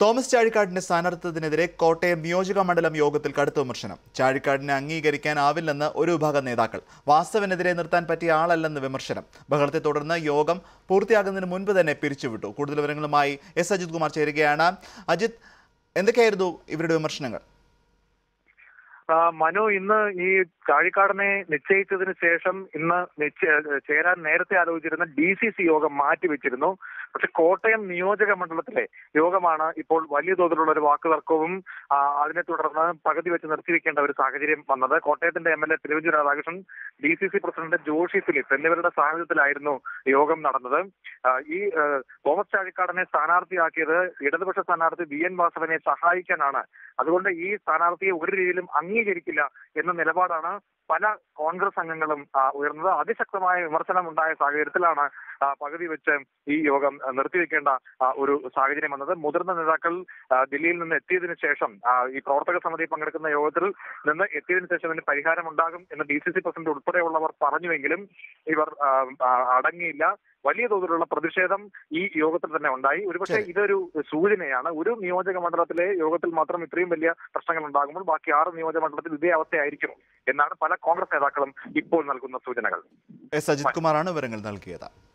Thomas ചാഴിക്കാടിന്റെ സ്ഥാനാർത്ഥിത്വത്തിനെതിരെ Kottayam നിയോജക മണ്ഡലം യോഗത്തിൽ കടുത്ത വിമർശനം ചാഴിക്കാടിനെ അംഗീകരിക്കാനാവില്ലെന്ന് ഒരു വിഭാഗം നേതാക്കൾ വാസ്തവനെതിരെ നിർത്താൻ പറ്റിയ ആളല്ലെന്ന് വിമർശനം ബഹളത്തെ തുടർന്ന് യോഗം പൂർത്തിയാകുന്നതിന് മുൻപ് തന്നെ പിരിച്ചുവിട്ടു കൂടുതൽ വിവരങ്ങളുമായി എസ് അജിത് കുമാർ ചേരുകയാണ് അജിത് എന്തൊക്കെയായിരുന്നു ഇവരുടെ വിമർശനങ്ങൾ ആ, മനു ഇന്ന് ഈ ചാഴിക്കാടനെ നിശ്ചയിച്ചതിന് ശേഷം ഇന്ന് നിശ്ചയ- ചേരാൻ നേരത്തെ ആലോചിച്ചിരുന്ന ഡി സി സി യോഗം മാറ്റിവെച്ചിരുന്നു പക്ഷെ കോട്ടയം നിയോജക മണ്ഡലത്തിലെ യോഗമാണ് ഇപ്പോൾ വലിയ തോതിലുള്ള ഒരു വാക്കുതർക്കവും ആ, അതിനെ തുടർന്ന് പകുതി വെച്ച് നിർത്തിവെക്കേണ്ട ഒരു സാഹചര്യം വന്നത് കോട്ടയത്തിന്റെ M L A Thiruvanchoor Radhakrishnan D C C president Joshi Philip എന്നിവരുടെ സാന്നിധ്യത്തിലായിരുന്നു യോഗം നടന്നത് ആ, ഈ ആ, തോമസ് ചാഴിക്കാടനെ സ്ഥാനാർത്ഥിയാക്കിയത് ഇടതുപക്ഷ സ്ഥാനാർത്ഥി വി എൻ വാസവനെ സഹായിക്കാനാണ് അതുകൊണ്ട് ഈ സ്ഥാനാർത്ഥിയെ ഒരു രീതിയിലും അംഗീകരിക്കില്ല എന്ന നിലപാടാണ് പല കോൺഗ്രസ് അംഗങ്ങളും ആ, ഉയർന്നത് അതിശക്തമായ വിമർശനം ഉണ്ടായ സാഹചര്യത്തിലാണ് ആ, പകുതി വെച്ച് ഈ യോഗം ആ, നിർത്തിവെക്കേണ്ട ആ, ഒരു സാഹചര്യം വന്നത് മുതിർന്ന നേതാക്കൾ ആ, ദില്ലിയിൽ നിന്ന് എത്തിയതിനു ശേഷം ആ, ഈ പ്രവർത്തക സമിതി പങ്കെടുക്കുന്ന യോഗത്തിൽ നിന്ന് എത്തിയതിനു ശേഷം ഇതിന് പരിഹാരം ഉണ്ടാകും എന്ന് ഡി സി സി പ്രസിഡന്റ് ഉൾപ്പെടെയുള്ളവർ പറഞ്ഞുവെങ്കിലും ഇവർ ആ, ആ, അടങ്ങിയില്ല വലിയ തോതിലുള്ള പ്രതിഷേധം ഈ യോഗത്തിൽ തന്നെ ഉണ്ടായി ഒരുപക്ഷെ ശരി. ഇതൊരു സൂചനയാണ് ഒരു നിയോജക മണ്ഡലത്തിലെ യോഗത്തിൽ മാത്രം ഇത്രയും വലിയ പ്രശ്നങ്ങൾ ഉണ്ടാകുമ്പോൾ ബാക്കി ആറ് നിയോജക മണ്ഡലത്തിൽ ഇതേ അവസ്ഥയായിരിക്കും എന്നാണ് പല കോൺഗ്രസ് നേതാക്കളും ഇപ്പോൾ നൽകുന്ന സൂചനകൾ എസ് അജിത് കുമാറാണ് വിവരങ്ങൾ നൽകിയത്